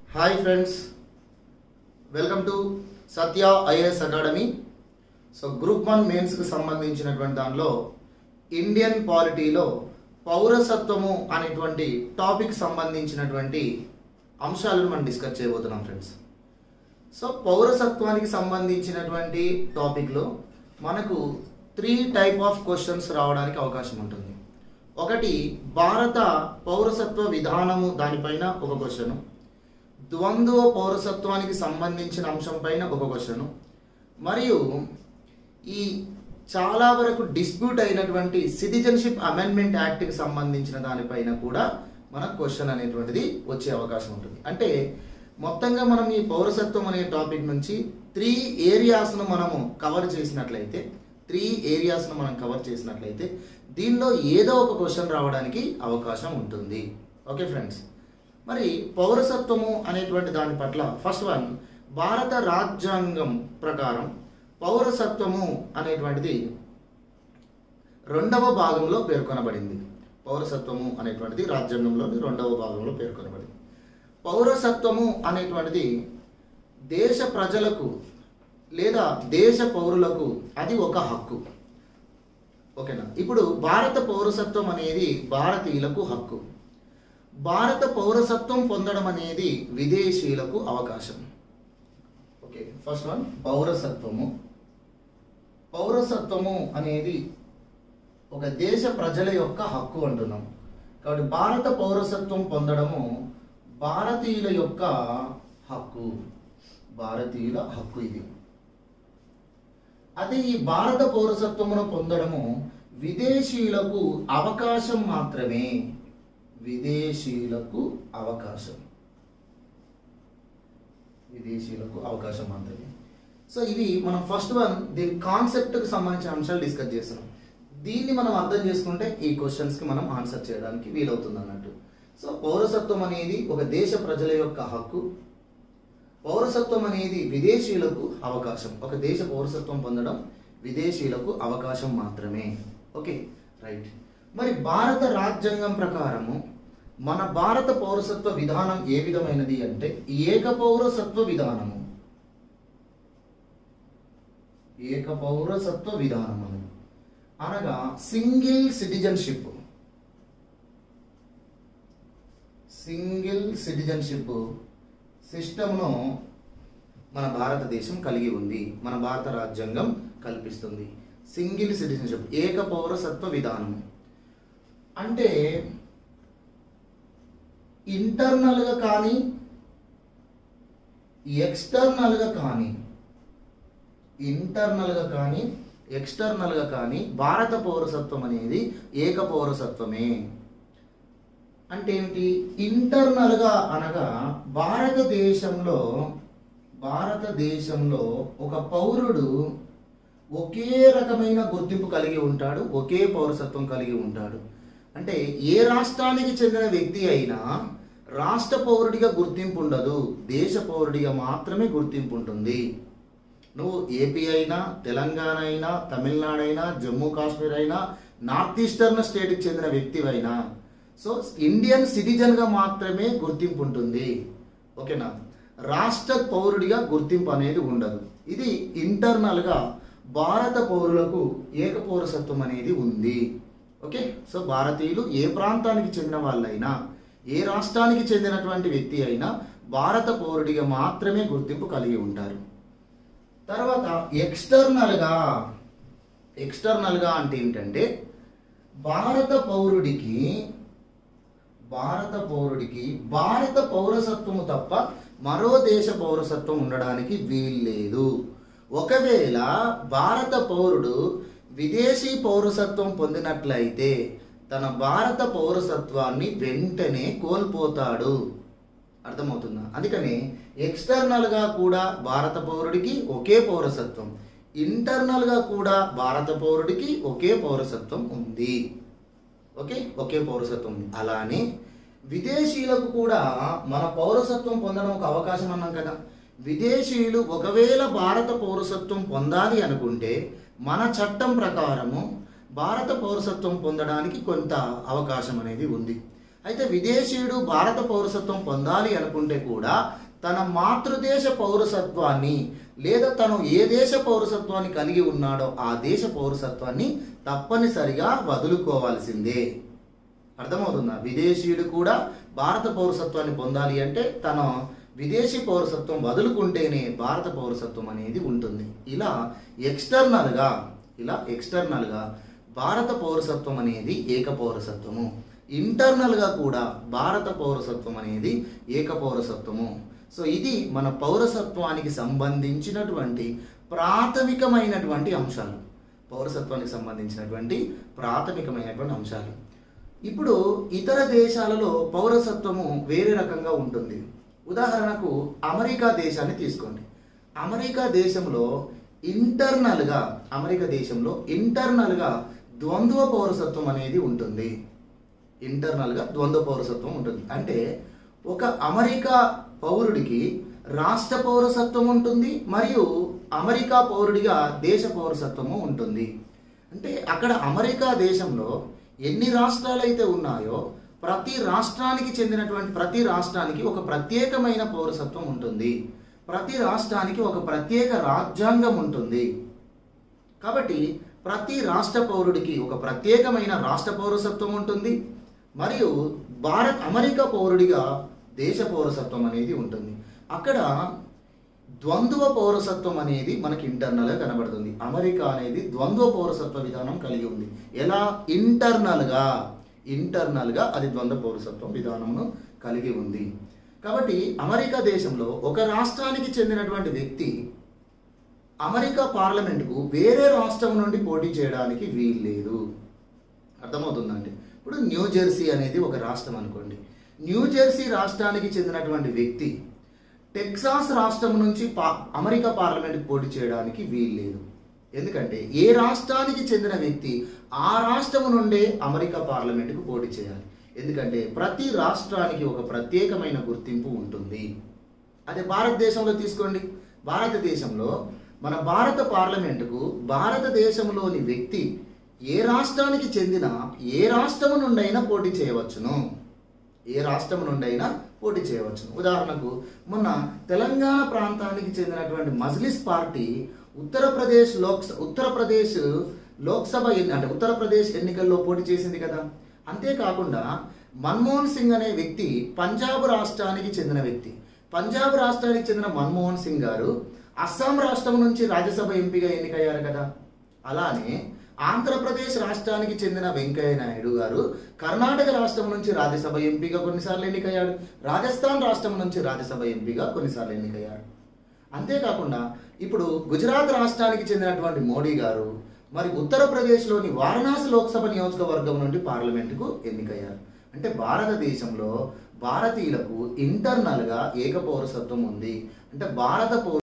hi friends welcome to Satya IAS academy so group one మెయిన్స్కి సంబంధించినటువంటి దానిలో ఇండియన్ పాలిటీలో పౌరసత్వము అనేటువంటి టాపిక్ సంబంధించినటువంటి అంశాలను మనం డిస్కస్ చేయబోతున్నాం ఫ్రెండ్స్ సో పౌరసత్వానికి సంబంధించినటువంటి టాపిక్లో మనకు త్రీ టైప్ ఆఫ్ క్వశ్చన్స్ రావడానికి అవకాశం ఉంటుంది ఒకటి భారత పౌరసత్వ విధానము దానిపైన ఒక క్వశ్చన్ ద్వంద్వ పౌరసత్వానికి సంబంధించిన అంశం పైన ఒక క్వశ్చన్ మరియు ఈ చాలా వరకు డిస్ప్యూట్ అయినటువంటి సిటిజన్షిప్ అమెండ్మెంట్ యాక్ట్కి సంబంధించిన దానిపైన కూడా మనకు క్వశ్చన్ అనేటువంటిది వచ్చే అవకాశం ఉంటుంది అంటే మొత్తంగా మనం ఈ పౌరసత్వం అనే టాపిక్ నుంచి త్రీ ఏరియాస్ను మనము కవర్ చేసినట్లయితే త్రీ ఏరియాస్ను మనం కవర్ చేసినట్లయితే దీనిలో ఏదో ఒక క్వశ్చన్ రావడానికి అవకాశం ఉంటుంది ఓకే ఫ్రెండ్స్ మరి పౌరసత్వము అనేటువంటి దాని పట్ల ఫస్ట్ వన్ భారత రాజ్యాంగం ప్రకారం పౌరసత్వము అనేటువంటిది రెండవ భాగంలో పేర్కొనబడింది పౌరసత్వము అనేటువంటిది రాజ్యాంగంలోని రెండవ భాగంలో పేర్కొనబడింది పౌరసత్వము అనేటువంటిది దేశ ప్రజలకు లేదా దేశ పౌరులకు అది ఒక హక్కు ఓకేనా ఇప్పుడు భారత పౌరసత్వం అనేది భారతీయులకు హక్కు భారత పౌరసత్వం పొందడం అనేది విదేశీయులకు అవకాశం ఓకే ఫస్ట్ వన్ పౌరసత్వము పౌరసత్వము అనేది ఒక దేశ ప్రజల యొక్క హక్కు అంటున్నాం కాబట్టి భారత పౌరసత్వం పొందడము భారతీయుల యొక్క హక్కు భారతీయుల హక్కు ఇది అదే ఈ భారత పౌరసత్వమును పొందడము విదేశీయులకు అవకాశం మాత్రమే విదేశీయులకు అవకాశం విదేశీయులకు అవకాశం మాత్రమే సో ఇవి మనం ఫస్ట్ వన్ దీని కాన్సెప్ట్కి సంబంధించిన అంశాలు డిస్కస్ చేస్తున్నాం దీన్ని మనం అర్థం చేసుకుంటే ఈ క్వశ్చన్స్కి మనం ఆన్సర్ చేయడానికి వీలవుతుంది అన్నట్టు సో పౌరసత్వం అనేది ఒక దేశ ప్రజల యొక్క హక్కు పౌరసత్వం అనేది విదేశీయులకు అవకాశం ఒక దేశ పౌరసత్వం పొందడం విదేశీయులకు అవకాశం మాత్రమే ఓకే రైట్ మరి భారత రాజ్యాంగం ప్రకారము మన భారత పౌరసత్వ విధానం ఏ విధమైనది అంటే ఏక పౌరసత్వ విధానము ఏక పౌరసత్వ విధానం అని అనగా సింగిల్ సిటిజన్షిప్ సింగిల్ సిటిజన్షిప్ సిస్టమ్ను మన భారతదేశం కలిగి ఉంది మన భారత రాజ్యాంగం కల్పిస్తుంది సింగిల్ సిటిజన్షిప్ ఏక పౌరసత్వ విధానం అంటే ఇంటర్నల్గా కానీ ఎక్స్టర్నల్గా కానీ ఇంటర్నల్గా కానీ ఎక్స్టర్నల్గా కానీ భారత పౌరసత్వం అనేది ఏక పౌరసత్వమే అంటే ఏమిటి ఇంటర్నల్గా అనగా భారతదేశంలో భారతదేశంలో ఒక పౌరుడు ఒకే రకమైన గుర్తింపు కలిగి ఉంటాడు ఒకే పౌరసత్వం కలిగి ఉంటాడు అంటే ఏ రాష్ట్రానికి చెందిన వ్యక్తి అయినా రాష్ట్ర పౌరుడిగా గుర్తింపు ఉండదు దేశ పౌరుడిగా మాత్రమే గుర్తింపు ఉంటుంది నువ్వు ఏపీ అయినా తెలంగాణ అయినా తమిళనాడు అయినా జమ్మూ కాశ్మీర్ అయినా నార్త్ ఈస్టర్న్ స్టేట్కి చెందిన వ్యక్తివైనా సో ఇండియన్ సిటిజన్గా మాత్రమే గుర్తింపు ఉంటుంది ఓకేనా రాష్ట్ర పౌరుడిగా గుర్తింపు అనేది ఉండదు ఇది ఇంటర్నల్గా భారత పౌరులకు ఏక పౌరసత్వం అనేది ఉంది ఓకే సో భారతీయులు ఏ ప్రాంతానికి చెందిన వాళ్ళైనా ఏ రాష్ట్రానికి చెందినటువంటి వ్యక్తి అయినా భారత పౌరుడిగా మాత్రమే గుర్తింపు కలిగి ఉంటారు తర్వాత ఎక్స్టర్నల్గా ఎక్స్టర్నల్గా అంటే ఏంటంటే భారత పౌరుడికి భారత పౌరుడికి భారత పౌరసత్వము తప్ప మరో దేశ పౌరసత్వం ఉండడానికి వీల్లేదు ఒకవేళ భారత పౌరుడు విదేశీ పౌరసత్వం పొందినట్లయితే తన భారత పౌరసత్వాన్ని వెంటనే కోల్పోతాడు అర్థమవుతుందా అందుకని ఎక్స్టర్నల్గా కూడా భారత పౌరుడికి ఒకే పౌరసత్వం ఇంటర్నల్గా కూడా భారత పౌరుడికి ఒకే పౌరసత్వం ఉంది ఓకే ఒకే పౌరసత్వం ఉంది అలానే విదేశీయులకు కూడా మన పౌరసత్వం పొందడం ఒక అవకాశం అన్నాం కదా విదేశీయులు ఒకవేళ భారత పౌరసత్వం పొందాలి అనుకుంటే మన చట్టం ప్రకారము భారత పౌరసత్వం పొందడానికి కొంత అవకాశం అనేది ఉంది అయితే విదేశీయుడు భారత పౌరసత్వం పొందాలి అనుకుంటే కూడా తన మాతృదేశ పౌరసత్వాన్ని లేదా తను ఏ దేశ పౌరసత్వాన్ని కలిగి ఉన్నాడో ఆ దేశ పౌరసత్వాన్ని తప్పనిసరిగా వదులుకోవాల్సిందే అర్థమవుతుందా విదేశీయుడు కూడా భారత పౌరసత్వాన్ని పొందాలి అంటే తన విదేశీ పౌరసత్వం వదులుకుంటేనే భారత పౌరసత్వం అనేది ఉంటుంది ఇలా ఎక్స్టర్నల్గా ఇలా ఎక్స్టర్నల్గా భారత పౌరసత్వం అనేది ఏక పౌరసత్వము ఇంటర్నల్గా కూడా భారత పౌరసత్వం అనేది ఏక పౌరసత్వము సో ఇది మన పౌరసత్వానికి సంబంధించినటువంటి ప్రాథమికమైనటువంటి అంశాలు పౌరసత్వానికి సంబంధించినటువంటి ప్రాథమికమైనటువంటి అంశాలు ఇప్పుడు ఇతర దేశాలలో పౌరసత్వము వేరే రకంగా ఉంటుంది ఉదాహరణకు అమెరికా దేశాన్ని తీసుకోండి అమెరికా దేశంలో ఇంటర్నల్గా అమెరికా దేశంలో ఇంటర్నల్గా ద్వంద్వ పౌరసత్వం అనేది ఉంటుంది ఇంటర్నల్గా ద్వంద్వ పౌరసత్వం ఉంటుంది అంటే ఒక అమెరికా పౌరుడికి రాష్ట్ర పౌరసత్వం ఉంటుంది మరియు అమెరికా పౌరుడిగా దేశ పౌరసత్వము ఉంటుంది అంటే అక్కడ అమెరికా దేశంలో ఎన్ని రాష్ట్రాలు అయితే ఉన్నాయో ప్రతి రాష్ట్రానికి చెందినటువంటి ప్రతి రాష్ట్రానికి ఒక ప్రత్యేకమైన పౌరసత్వం ఉంటుంది ప్రతి రాష్ట్రానికి ఒక ప్రత్యేక రాజ్యాంగం ఉంటుంది కాబట్టి ప్రతి రాష్ట్ర పౌరుడికి ఒక ప్రత్యేకమైన రాష్ట్ర పౌరసత్వం ఉంటుంది మరియు భారత్ అమెరికా పౌరుడిగా దేశ పౌరసత్వం అనేది ఉంటుంది అక్కడ ద్వంద్వ పౌరసత్వం అనేది మనకి ఇంటర్నల్గా కనబడుతుంది అమెరికా అనేది ద్వంద్వ పౌరసత్వ విధానం కలిగి ఉంది ఎలా ఇంటర్నల్గా ఇంటర్నల్గా అది ద్వంద్వ పౌరసత్వం విధానమును కలిగి ఉంది కాబట్టి అమెరికా దేశంలో ఒక రాష్ట్రానికి చెందినటువంటి వ్యక్తి అమెరికా పార్లమెంటుకు వేరే రాష్ట్రం నుండి పోటీ చేయడానికి వీల్లేదు అర్థమవుతుందండి ఇప్పుడు న్యూ జెర్సీ అనేది ఒక రాష్ట్రం అనుకోండి న్యూ జెర్సీ రాష్ట్రానికి చెందినటువంటి వ్యక్తి టెక్సాస్ రాష్ట్రం నుంచి పా అమెరికా పార్లమెంట్కి పోటీ చేయడానికి వీల్లేదు ఎందుకంటే ఏ రాష్ట్రానికి చెందిన వ్యక్తి ఆ రాష్ట్రం నుండే అమెరికా పార్లమెంటుకు పోటీ చేయాలి ఎందుకంటే ప్రతి రాష్ట్రానికి ఒక ప్రత్యేకమైన గుర్తింపు ఉంటుంది అదే భారతదేశంలో తీసుకోండి భారతదేశంలో మన భారత పార్లమెంటుకు భారతదేశంలోని వ్యక్తి ఏ రాష్ట్రానికి చెందిన ఏ రాష్ట్రం నుండైనా పోటీ చేయవచ్చును ఏ రాష్ట్రం నుండైనా పోటీ చేయవచ్చును ఉదాహరణకు మొన్న తెలంగాణ ప్రాంతానికి చెందినటువంటి మజ్లిస్ పార్టీ ఉత్తరప్రదేశ్ లోక్ ఉత్తరప్రదేశ్ లోక్సభ ఎన్ని అంటే ఉత్తరప్రదేశ్ ఎన్నికల్లో పోటీ చేసింది కదా అంతేకాకుండా మన్మోహన్ సింగ్ అనే వ్యక్తి పంజాబ్ రాష్ట్రానికి చెందిన వ్యక్తి పంజాబ్ రాష్ట్రానికి చెందిన మన్మోహన్ సింగ్ గారు అస్సాం రాష్ట్రం నుంచి రాజ్యసభ ఎంపీగా ఎన్నికయ్యారు కదా అలానే ఆంధ్రప్రదేశ్ రాష్ట్రానికి చెందిన వెంకయ్య నాయుడు గారు కర్ణాటక రాష్ట్రం నుంచి రాజ్యసభ ఎంపీగా కొన్నిసార్లు ఎన్నికయ్యాడు రాజస్థాన్ రాష్ట్రం నుంచి రాజ్యసభ ఎంపీగా కొన్నిసార్లు ఎన్నికయ్యాడు అంతేకాకుండా ఇప్పుడు గుజరాత్ రాష్ట్రానికి చెందినటువంటి మోడీ గారు మరి ఉత్తరప్రదేశ్లోని వారణాసి లోక్సభ నియోజకవర్గం నుండి పార్లమెంటుకు ఎన్నికయ్యారు అంటే భారతదేశంలో భారతీయులకు ఇంటర్నల్గా ఏక పౌరసత్వం ఉంది అంటే భారత పౌర